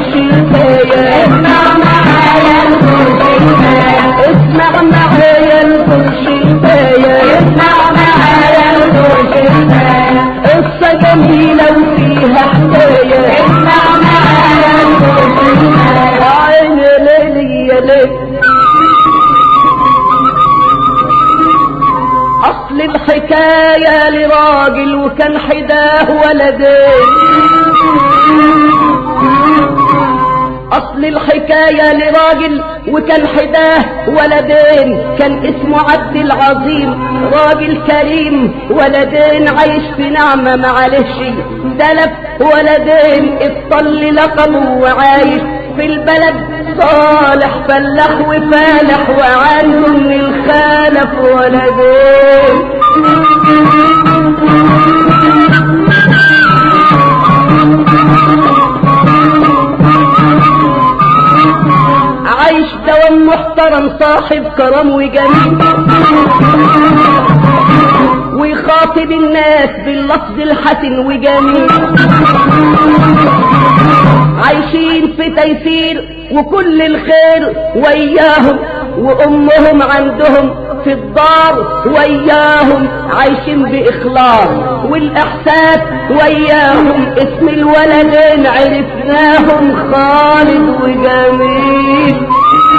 الحكاية اسمع معايا الكل حكاية اسمع معايا الكل الحكاية اسمع معايا الكل حكاية قصة جميلة وفيها حكاية اسمع معايا الكل حكاية عين يا ليلي يا ليلي أصل الحكاية لراجل وكان حداه ولدين أصل الحكاية لراجل وكان حداه ولدين كان اسمه عبد العظيم راجل كريم ولدين عايش في نعمة معلش سلف ولدين اطل لقبه وعايش في البلد صالح فلاح وفالح وعنده من الخالف ولدين عايش دوام محترم صاحب كرم وجميل ويخاطب الناس باللفظ الحسن وجميل عايشين في تيسير وكل الخير وياهم وامهم عندهم في الدار وياهم عايشين باخلاص والاحساس وياهم اسم الولدين عرفناهم خالد وجميل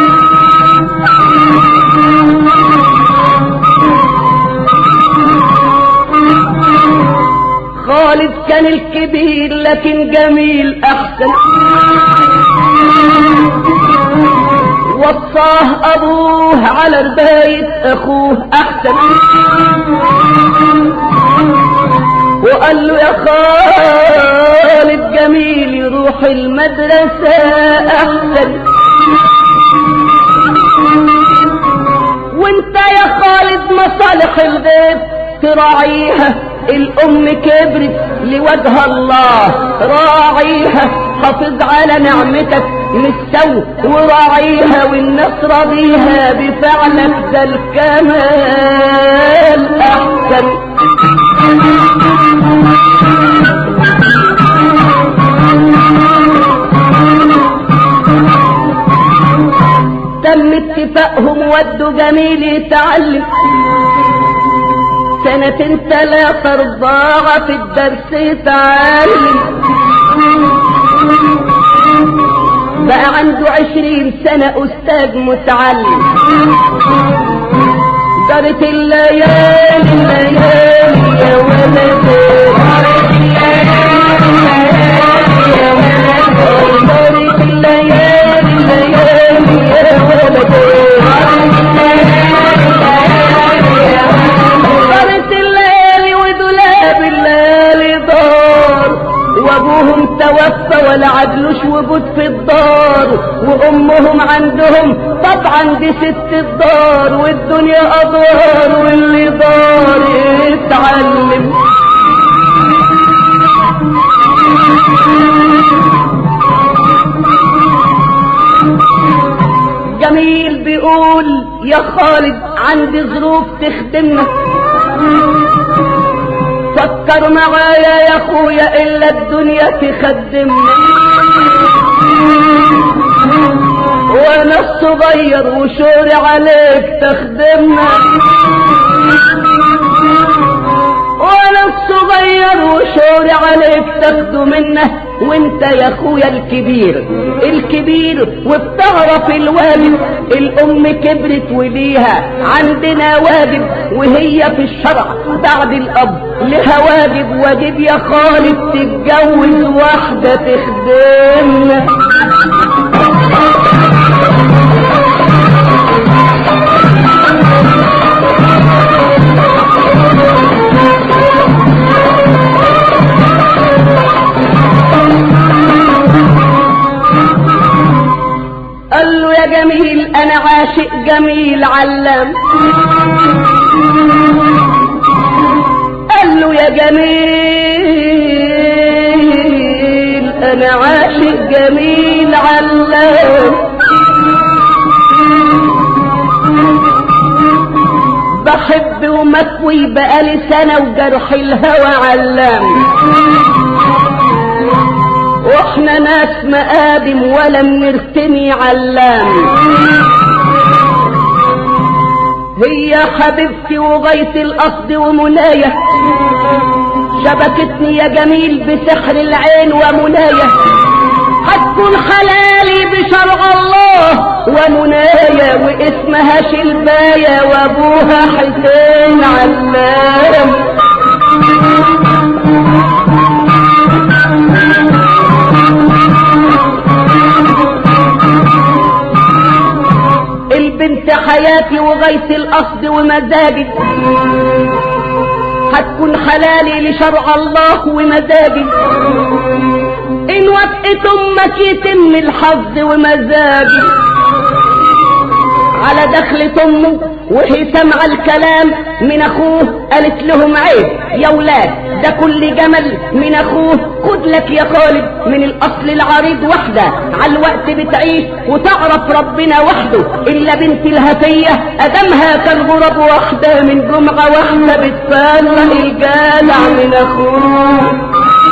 خالد كان الكبير لكن جميل احسن وصاه ابوه على رباية اخوه احسن وقال له يا خالد جميل يروح المدرسة احسن وانت يا خالد مصالح الغيب تراعيها الام كبرت لوجه الله راعيها حافظ على نعمتك مستو وراعيها والناس راضيها بفعلك ده الكمال احسن تم اتفاقهم ودوا جميل يتعلم سنة ثلاثة أربعة في الدرس يتعلم بقى عنده عشرين سنة أستاذ متعلم دارت الليالي الليالي يا ولدي دارت الليالي الليالي يا ولدي دارت الليالي ودولاب الليالي دار وابوهم توفى ولا عدلوش وجود في الدار وامهم عندهم طبعا دي ست الدار والدنيا ادوار واللي دار يتعلم جميل بيقول يا خالد عندي ظروف تخدمنا فكر معايا يا اخويا الا الدنيا تخدمنا وانا الصغير وشوري عليك تخدمنا وانا الصغير وشوري عليك تاخده منه وانت يا اخويا الكبير الكبير وبتعرف الواجب الام كبرت وليها عندنا واجب وهي في الشرع بعد الاب لها واجب واجب يا خالد تتجوز واحدة تخدمنا قال له يا جميل انا عاشق جميل علام قال له يا جميل انا عاشق جميل علام بحب ومكوي بقالي سنة وجرح الهوى علام واحنا ناس مقادم ولا بنرتمي علام هي حبيبتي وغاية القصد ومناية شبكتني يا جميل بسحر العين ومناية هتكون حلالي بشرع الله ومناية واسمها شلباية وابوها حسين علام البنت حياتي وغاية القصد ومزاجي هتكون حلالي لشرع الله ومزاجي ان وافقت امك يتم الحظ ومزاجي على دخلة امه وهي سمع الكلام من اخوه قالت لهم عيب يا ولاد ده كل جمل من اخوه خد لك يا خالد من الاصل العريض وحده على الوقت بتعيش وتعرف ربنا وحده الا بنت الهفيه ادمها كان غرب واحده من جمعه واحده بتفرق الجالع من اخوه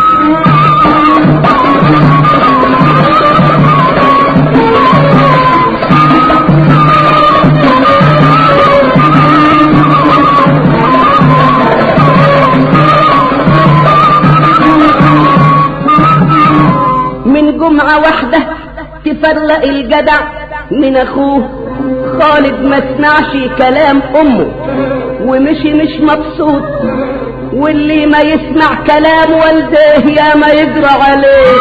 من جمعة واحدة تفرق الجدع من اخوه خالد ما سمعش كلام امه ومشي مش مبسوط واللي ما يسمع كلام والده يا ما يجرى عليه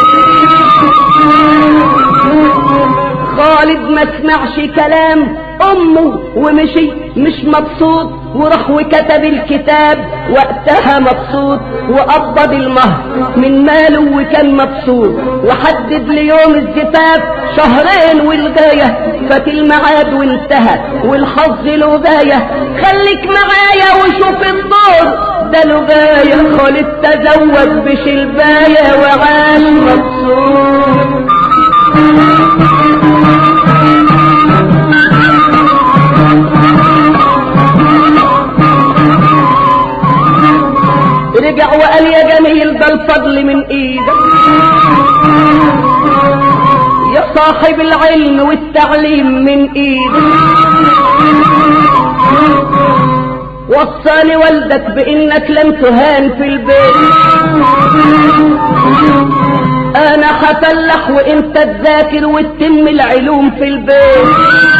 خالد ما سمعش كلام امه ومشي مش مبسوط وراح وكتب الكتاب وقتها مبسوط وقبض المهر من ماله وكان مبسوط وحدد ليوم الزفاف شهرين والغاية فات الميعاد وانتهى والحظ له غاية خليك معايا وشوف الدور ده له غاية خالد تزوج بشلباية وعاش مبسوط رجع وقال يا جميل ده الفضل من ايدك يا صاحب العلم والتعليم من ايدك وصاني والدك بانك لم تهان في البيت انا هفلح وانت تذاكر وتتم العلوم في البيت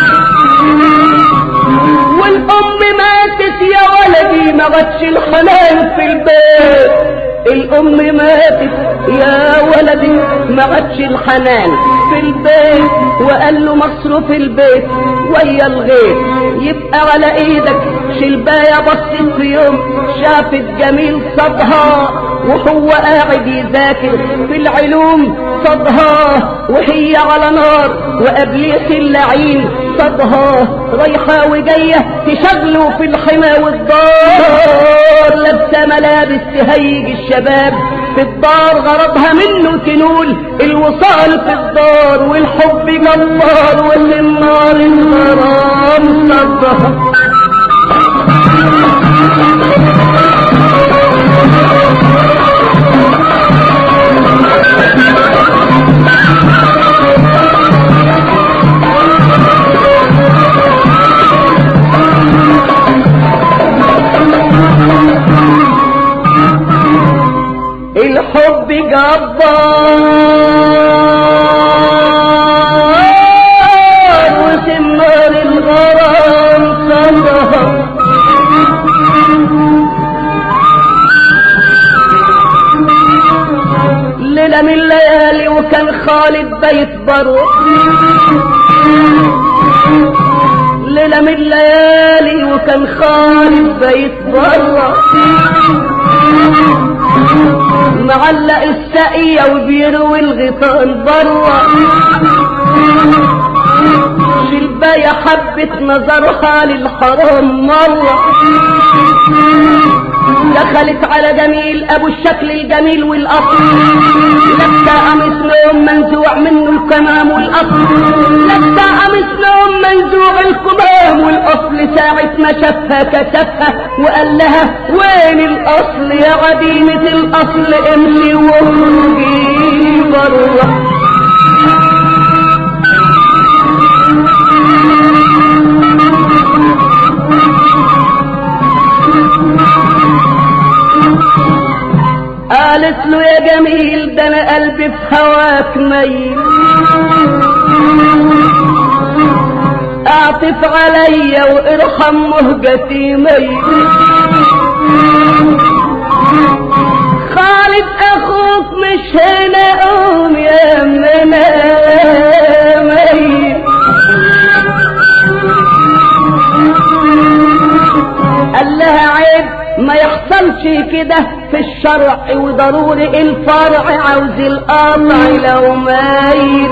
والام ماتت يا ولدي ما غتش الحنان في البيت الام ماتت يا ولدي ما غتش الحنان في البيت وقال له مصروف البيت ويا الغير يبقى على ايدك شلباية بصت في يوم شافت جميل صدها وهو قاعد يذاكر في العلوم صدها وهي على نار وابليس اللعين صدها رايحة وجاية تشغله في الحمى والدار لابسة ملابس تهيج الشباب في الدار غرضها منه تنول الوصال في الدار والحب جبار واللي النار الغرام صدها الحب جبار وسمار الغرام صدها ليلة من الليالي وكان خالد بيت بره ليلة من الليالي وكان خالد بيت بره معلق السقية وبيروي الغيطان برا شلباية حبت نظرها للحرام مرة دخلت على جميل ابو الشكل الجميل والاصل لابسه قميص لهم منزوع منه الكمام والاصل لابسه قميص لهم منزوع الكمام والاصل ساعة ما شافها كتفها وقال لها وين الاصل الاصل يا عديمة الاصل امشي واخرجي بره قالت له يا جميل ده انا قلبي في هواك ميل اعطف عليا وارحم مهجتي ميل خالد اخوك مش هنا قوم يا منا ميل قال لها عيب ما يحصلش كده في الشرع وضروري الفرع عاوز القطع لو مايل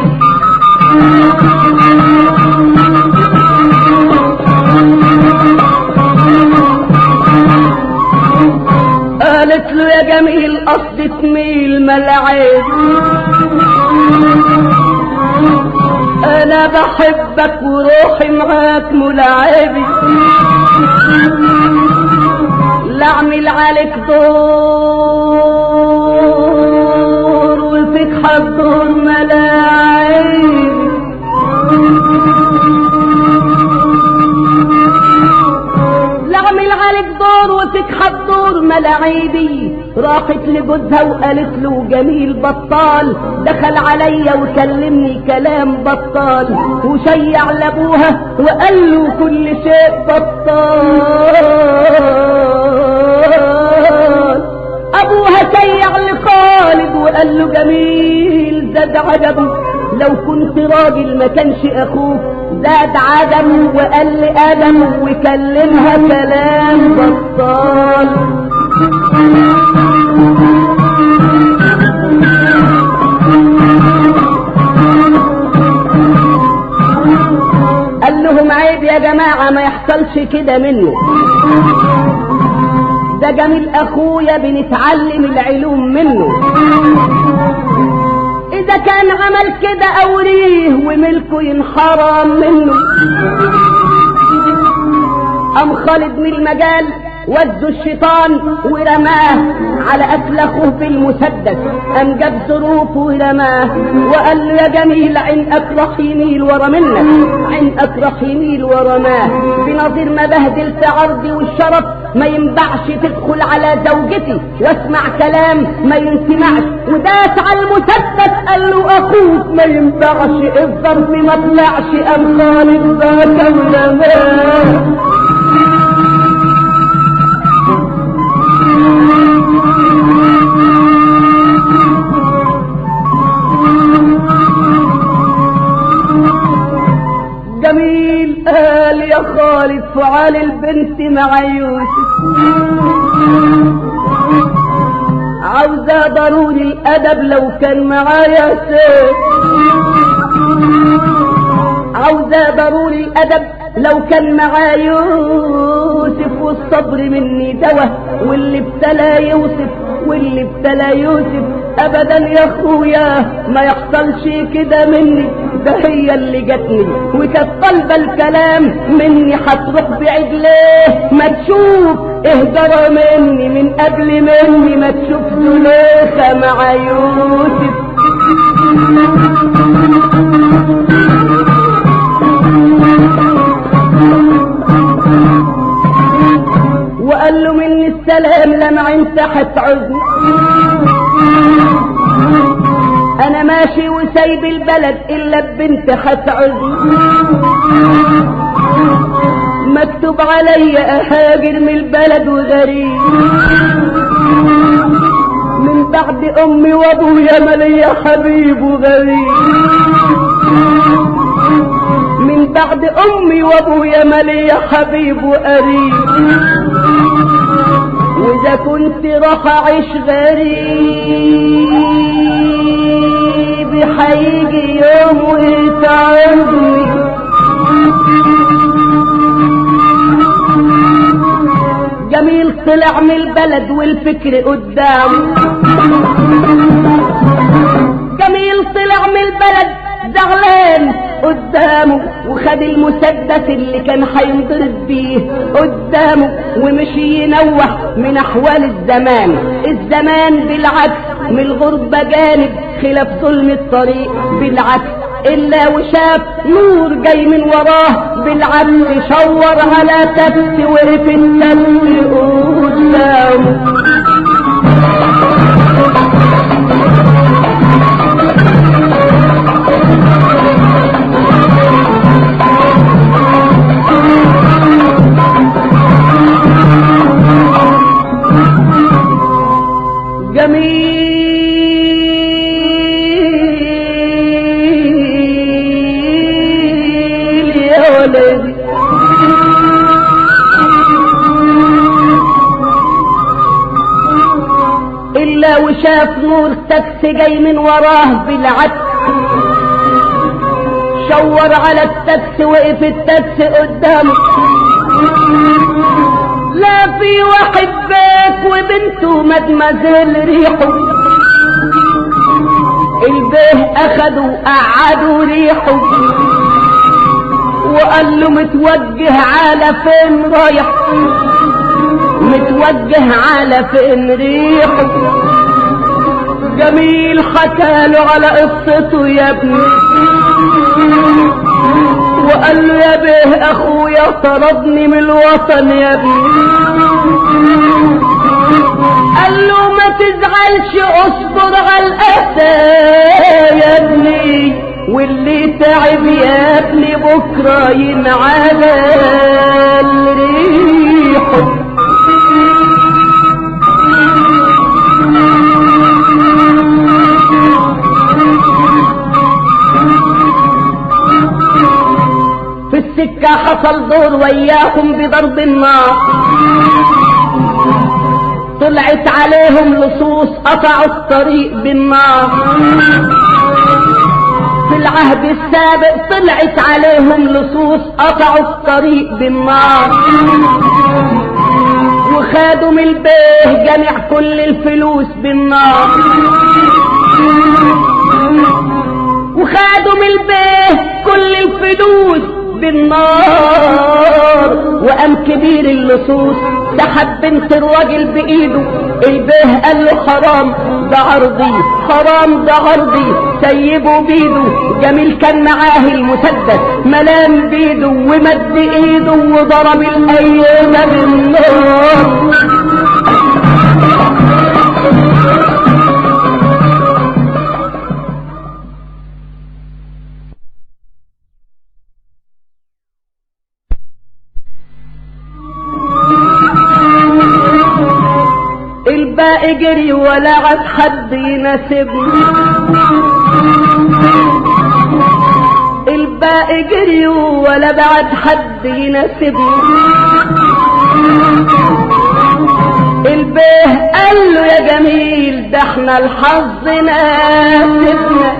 قالت له يا جميل قصد تميل ملعب انا بحبك وروحي معاك ملعبي لا اعمل عليك دور وفيك حضور ملاعب لا اعمل عليك دور وفيك حضور ملاعيبي راحت لجوزها وقالت له جميل بطال دخل عليا وكلمني كلام بطال وشيع لابوها وقال له كل شيء بطال ابوها شيع لخالد وقال له جميل زاد عجبه لو كنت راجل ما كانش اخوك زاد عدم وقال لادم وكلمها كلام بطال قال لهم عيب يا جماعة ما يحصلش كده منه ده جميل اخويا بنتعلم العلوم منه اذا كان عمل كده اوريه وملكه ينحرم منه ام خالد من المجال ودوا الشيطان ورماه على قتل اخوه بالمسدس ام جاب ظروفه ورماه وقال له يا جميل عين اكرح يميل ورا منك عين اكرح يميل ورا ماه بنظير ما بهدلت عرضي والشرف ما ينبعش تدخل على زوجتي واسمع كلام ما ينسمعش وداس على المسدس قال له اخوك ما ينبعش الظرف ما طلعش ام خالد ذاك ولماه جميل قال يا خالد فعال البنت مع يوسف عاوزة ضروري الأدب لو كان معايا سيف عاوزة ضروري الأدب لو كان معايا يوسف والصبر مني دوا واللي ابتلى يوسف واللي ابتلى يوسف ابدا يا اخويا ما يحصلش كده مني ده هي اللي جاتني وكانت طالبه الكلام مني هتروح بعيد ليه ما تشوف اهدر مني من قبل مني ما تشوف زليخه مع يوسف وقال له مني السلام لما انت هتعوزني انا ماشي وسايب البلد الا ببنت هتعوزني مكتوب عليا اهاجر من البلد وغريب من بعد امي وابويا ماليا حبيب وغريب من بعد امي وابويا ماليا حبيب وقريب واذا كنت راح اعيش غريب هيجي يوم ويتعبني جميل طلع من البلد والفكر قدامه جميل طلع من البلد زعلان قدامه وخد المسدس اللي كان هينضرب بيه قدامه ومشي ينوح من احوال الزمان الزمان بالعكس من الغربة جانب خلاف ظلم الطريق بالعكس إلا وشاف نور جاي من وراه بالعكس شور على تبت وقف التبت قدامه جميل يا ولدي إلا وشاف نور تاكسي جاي من وراه بالعكس شور على التاكسي وقف التاكسي قدامه لا في واحد بيك وبنته مدمزيل ريحه البيه اخدوا قعدوا ريحه وقال له متوجه على فين رايح متوجه على فين ريحه جميل حكاله على قصته يا ابني وقال له يا بيه اخويا طردني من الوطن يا ابني قال له ما تزعلش اصبر على الاسى يا ابني واللي تعب يا ابني بكره ينعدل ريحه في السكة حصل دور وياهم بضرب النار طلعت عليهم لصوص قطعوا الطريق بالنار في العهد السابق طلعت عليهم لصوص قطعوا الطريق بالنار وخادوا من البيه جميع كل الفلوس بالنار وخادوا من البيه كل الفلوس بالنار وقام كبير اللصوص سحب بنت الراجل بايده البيه قال له حرام ده عرضي حرام ده عرضي سيبه بيده جميل كان معاه المسدس ملام بيده ومد ايده وضرب الايام بالنار الباقي جري ولا عاد حد يناسبني الباقي جري ولا بعد حد يناسبني البيه قال له يا جميل ده احنا الحظ ناسبنا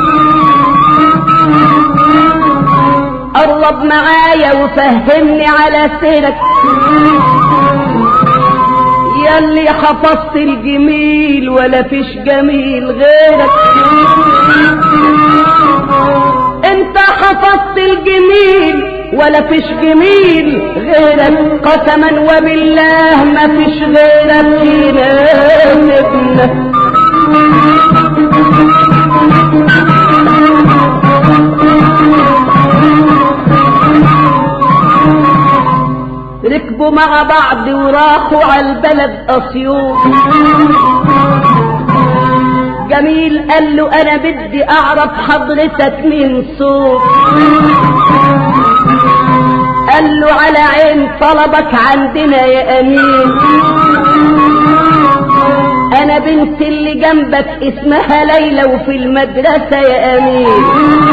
قرب معايا وفهمني على سيرك ياللي حفظت الجميل ولا فيش جميل غيرك انت حفظت الجميل ولا فيش جميل غيرك قسما وبالله ما فيش غيرك يناسبنا ركبوا مع بعض وراحوا على البلد اسيوط جميل قال له انا بدي اعرف حضرتك من صوت قال له على عين طلبك عندنا يا امين انا بنت اللي جنبك اسمها ليلى وفي المدرسة يا امين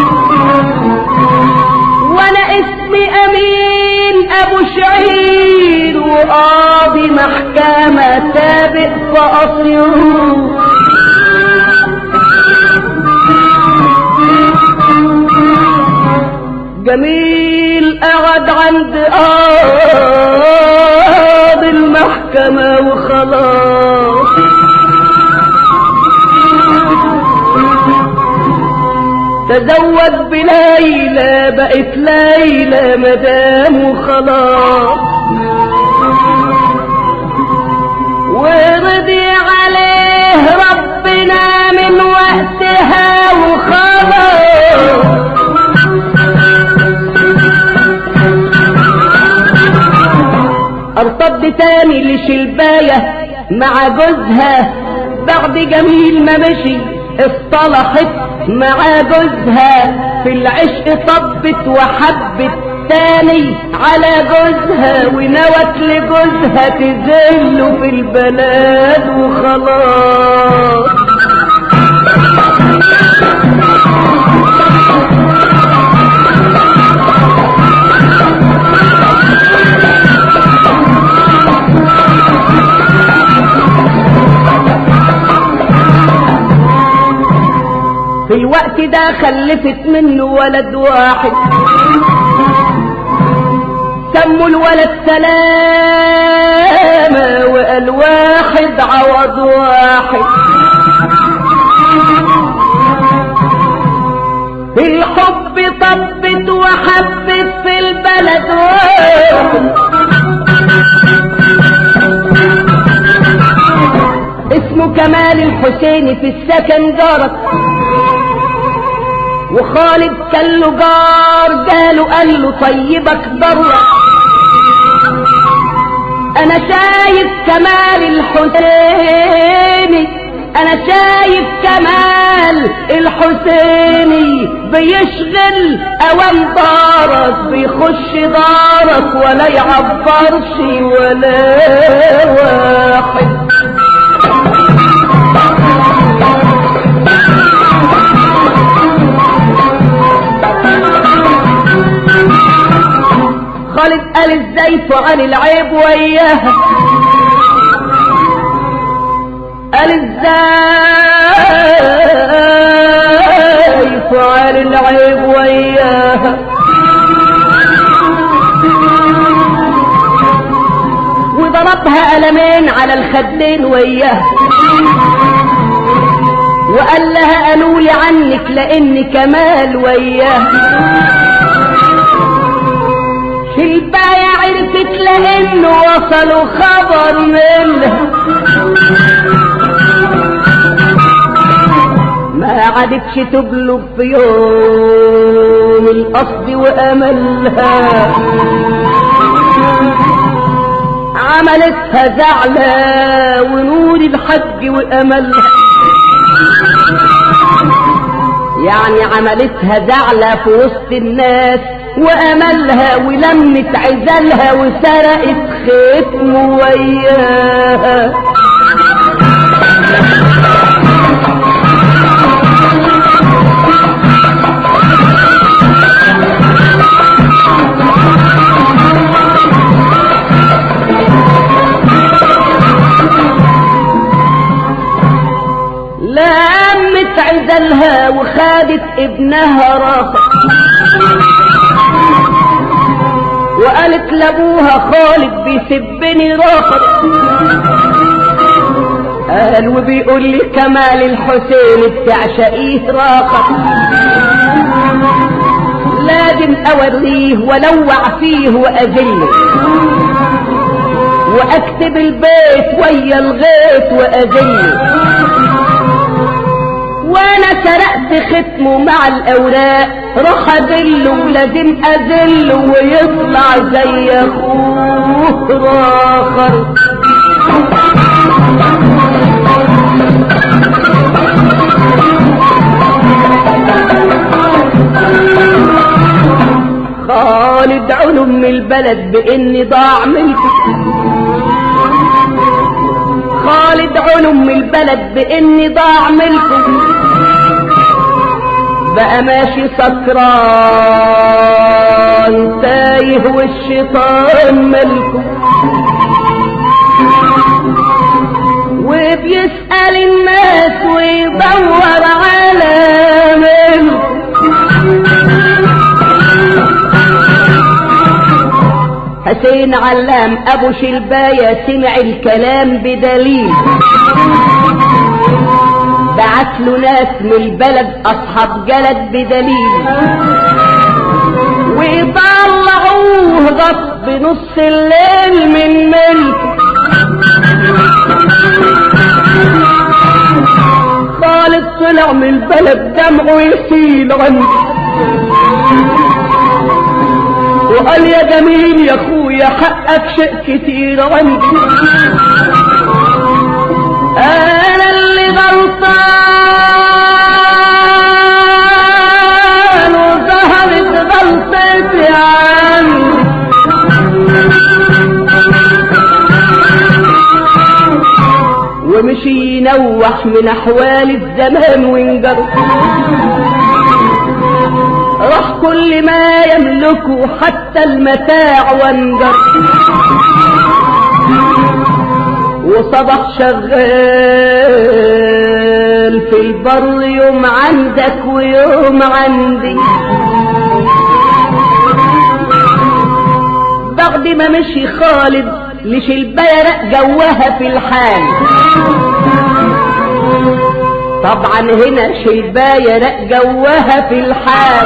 وانا اسمي امين ابو شعير وقاضي محكمة سابق في اسيوط جميل قعد عند قاضي المحكمة وخلاص تزوج بليلى بقت ليلى مدام وخلاص ورضي عليه ربنا من وقتها وخلاص ارتد تاني لشلباية مع جوزها بعد جميل ما مشي اصطلحت مع جوزها في العشق طبت وحبت تاني على جوزها ونوت لجوزها تذله في البلاد وخلاص في الوقت ده خلفت منه ولد واحد سموا الولد سلامة وقال واحد عوض واحد في الحب طبت وحبت في البلد واحد اسمه كمال الحسيني في السكن جارك وخالد كان له جار جاله قال له طيبك ضرة انا شايف كمال الحسيني انا شايف كمال الحسيني بيشغل اوام دارك بيخش دارك ولا يعبرش ولا واحد خالد قال ازاي فعل العيب وياها قال ازاي فعل العيب وياها وضربها قلمين على الخدين وياها وقال لها قالوا لي عنك لاني كمال وياها البايع عرفت لانه وصلوا خبر منها ما عادتش تبلغ في يوم القصد واملها عملتها زعلة ونور الحج واملها يعني عملتها زعلة في وسط الناس واملها ولمت عزلها وسرقت ختم وياها لمت عزلها وخدت ابنها راخر وقالت لابوها خالد بيسبني راخر قال وبيقول لي كمال الحسين بتعشقيه راخر لازم اوريه ولوع فيه واذله واكتب البيت ويا الغيط واذله وانا سرقت ختمه مع الاوراق روح ادله ولازم اذله ويطلع زي اخوه راخر خالد علم من البلد باني ضاع ملكه خالد علم من البلد باني ضاع ملكه بقى ماشي سكران تايه والشيطان ملكه وبيسأل الناس ويدور على ملكه حسين علام ابو شلباية سمع الكلام بدليل بعت بعت له ناس من البلد اصحاب جلد بدليل ويطلعوه غصب نص الليل من ملك خالد طلع من البلد دمعه يسيل عنه وقال يا جميل يا اخويا حقك شيء كتير عندي انا اللي غلطان وظهرت غلطتي عني ومشي ينوح من احوال الزمان وانجر راح كل ما يملكه حتى المتاع وانجر وصبح شغال في البر يوم عندك ويوم عندي بعد ما مشي خالد لش البيرق جوها في الحال طبعا هنا شلبايرق جوها في الحال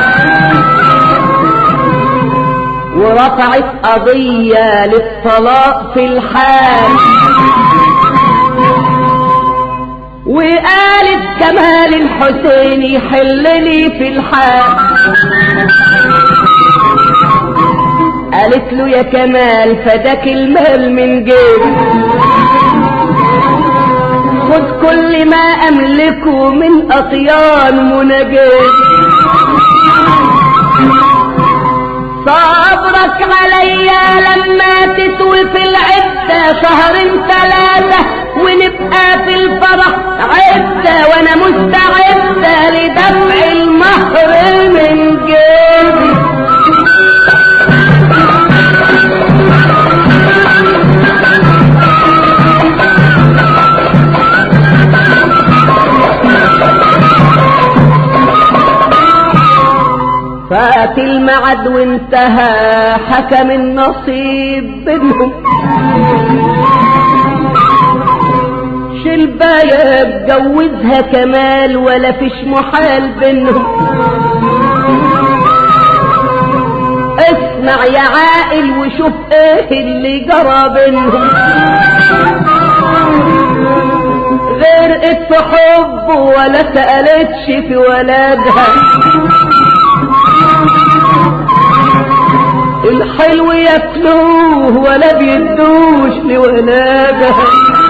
ورفعت قضية للطلاق في الحال وقالت كمال الحسين يحل لي في الحال قالت له يا كمال فداك المال من جيبي خد كل ما املكه من اطيان مناجات صبرك عليا لما تطول في العدة شهرين ثلاثة ونبقى في الفرح عدة وانا مستعدة لدفع المهر من جيبي فات المعد وانتهى حكم النصيب بينهم شلباية اتجوزها كمال ولا فيش محال بينهم اسمع يا عائل وشوف ايه اللي جرى بينهم غرقت في حبه ولا سألتش في ولادها الحلو ياكلوه ولا بيدوش لولادها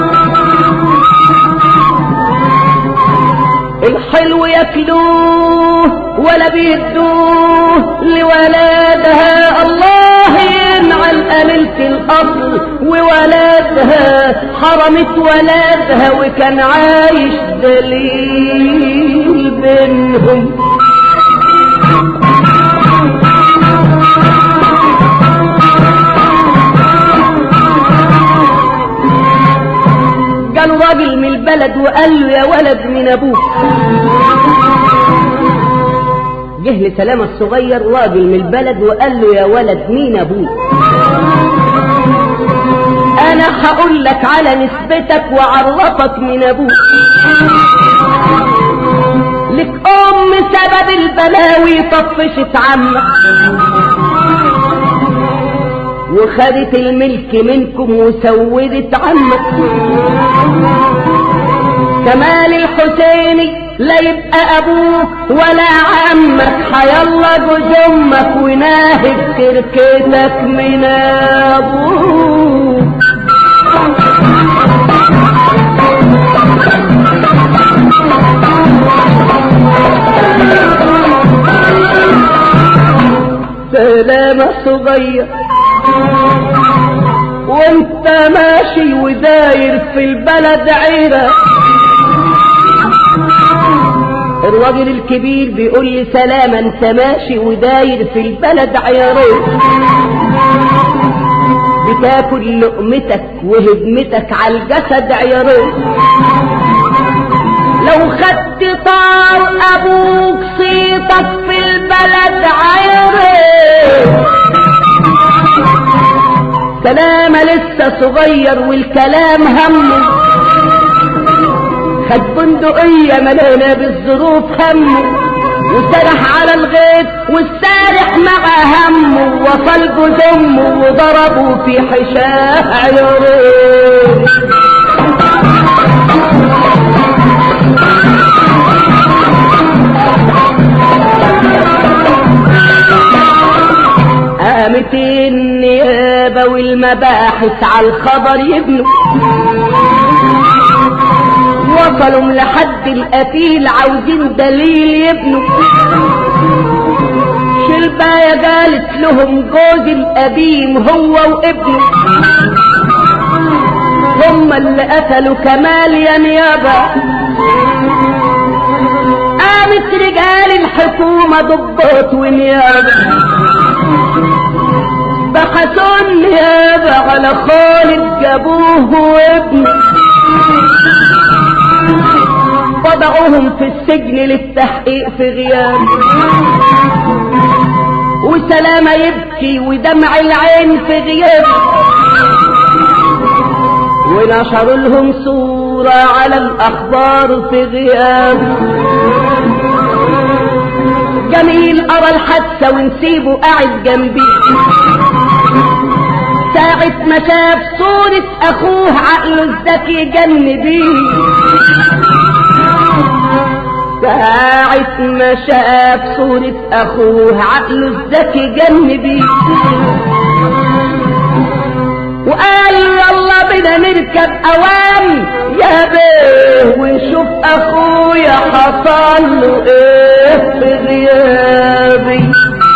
الحلو ياكلوه ولا بيدوه لولادها الله ينعل قليلة الأصل وولادها حرمت ولادها وكان عايش دليل بينهم قالوا راجل من البلد وقال له يا ولد من ابوك جه لسلامة الصغير راجل من البلد وقال له يا ولد مين ابوك انا هقول لك على نسبتك وعرفك من ابوك لك ام سبب البلاوي طفشت عمك وخدت الملك منكم وسودت عمك كمال الحسيني لا يبقى ابوك ولا عمك حيلا جوز امك وناهب تركتك من ابوك سلامة صغير وانت ماشي وداير في البلد عيرة الراجل الكبير بيقول لي سلامة انت ماشي وداير في البلد عيارين بتاكل لقمتك وهدمتك على الجسد عيارين لو خدت طار ابوك صيتك في البلد عيارين سلامة لسه صغير والكلام همه خد بندقية مليانة بالظروف همه وسرح على الغيط والسارح مع همه وصل جوز امه وضربوا في حشاه عيورين قامت النيابة والمباحث على الخبر يبنوا وصلوا لحد القتيل عاوزين دليل يبنوا شلباية قالت لهم جوز القديم هو وابنه هم اللي قتلوا كمال يا نيابة قامت رجال الحكومة ضباط ونيابة بحثوا النيابة على خالد جابوه وابنه وضعوهم في السجن للتحقيق في غياب وسلامة يبكي ودمع العين في غياب ونشروا لهم صورة على الأخبار في غياب جميل أرى الحادثة ونسيبه قاعد جنبي ساعة ما شاف صورة أخوه عقله الذكي جن بيه ساعة ما شاف صورة أخوه عقله الذكي جن بيه وقال يلا بينا نركب أوام يا بيه ونشوف أخويا حصل له إيه في غيابي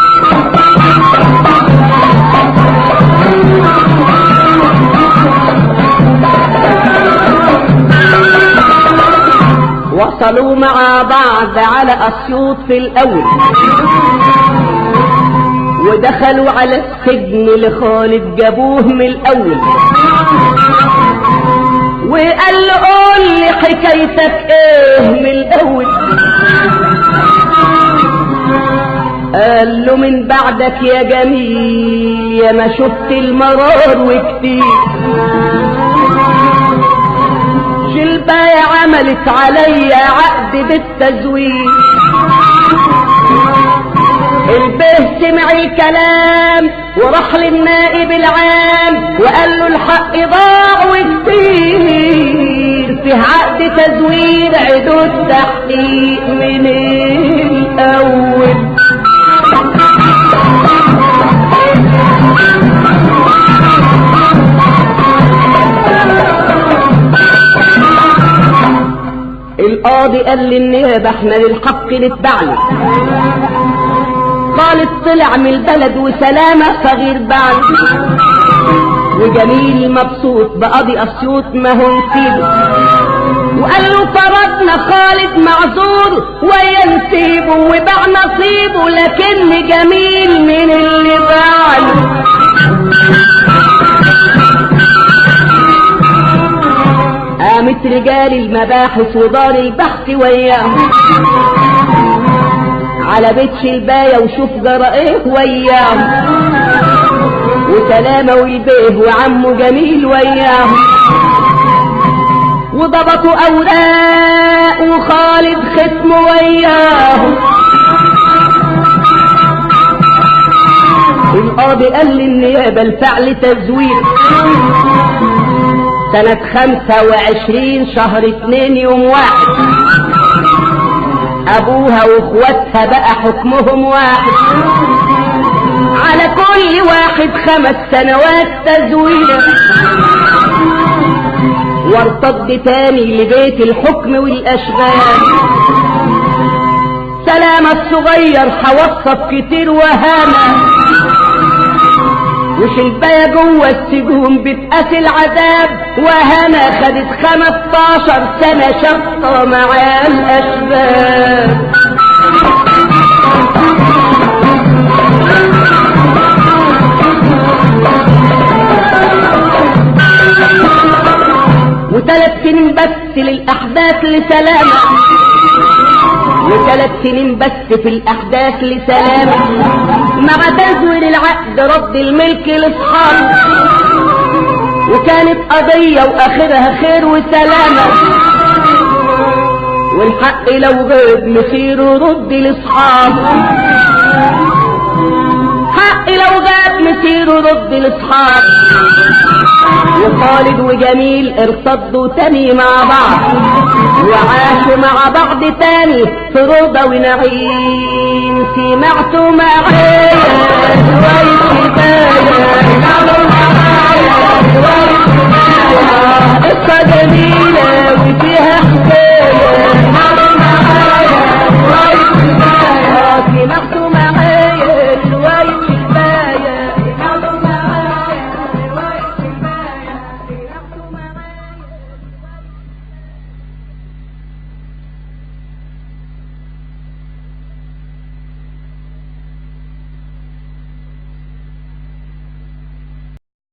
وصلوا مع بعض على أسيوط في الأول ودخلوا على السجن لخالد جابوه من الأول وقال له قول لي حكايتك ايه من الأول قال له من بعدك يا جميل يا ما شفت المرار وكتير شلباية عملت عليا عقد بالتزوير البه سمع الكلام وراح للنائب العام وقال له الحق ضاع وكتير في عقد تزوير عدو التحقيق من الاول القاضي قال للنيابة احنا للحق نتبعنا خالد طلع من البلد وسلامة صغير بعد وجميل مبسوط بقاضي اسيوط ما هو نسيبه وقال له فرضنا خالد معذور ويا نسيبه وباع نصيبه لكن جميل من اللي باعله قامت رجال المباحث ودار البحث وياهم على بيت شلباية وشوف جرى ايه وياهم وسلامة والبيه وعمه جميل وياهم وضبطوا اوراق وخالد ختمه وياهم القاضي قال للنيابة الفعل تزوير سنة خمسة وعشرين شهر اتنين يوم واحد ابوها واخواتها بقى حكمهم واحد على كل واحد خمس سنوات تزوير وارتد تاني لبيت الحكم والاشغال سلامة الصغير حوصف كتير وهامة وشلباية جوه السجون بتقاس العذاب وهنا خدت خمستاشر سنة شطة مع الأشباب وثلاث سنين بس للأحداث لسلامة وثلاث سنين بس في الأحداث لسلامة مع تزوير العقد رد الملك لاصحابه وكانت قضية واخرها خير وسلامة والحق لو غاب مسيره رد لاصحابه حق لو غاب مسيره رد لاصحابه وخالد وجميل ارتضوا تاني مع بعض وعاشوا مع بعض تاني في رضا ونعيم سمعتوا معايا شوية حكاية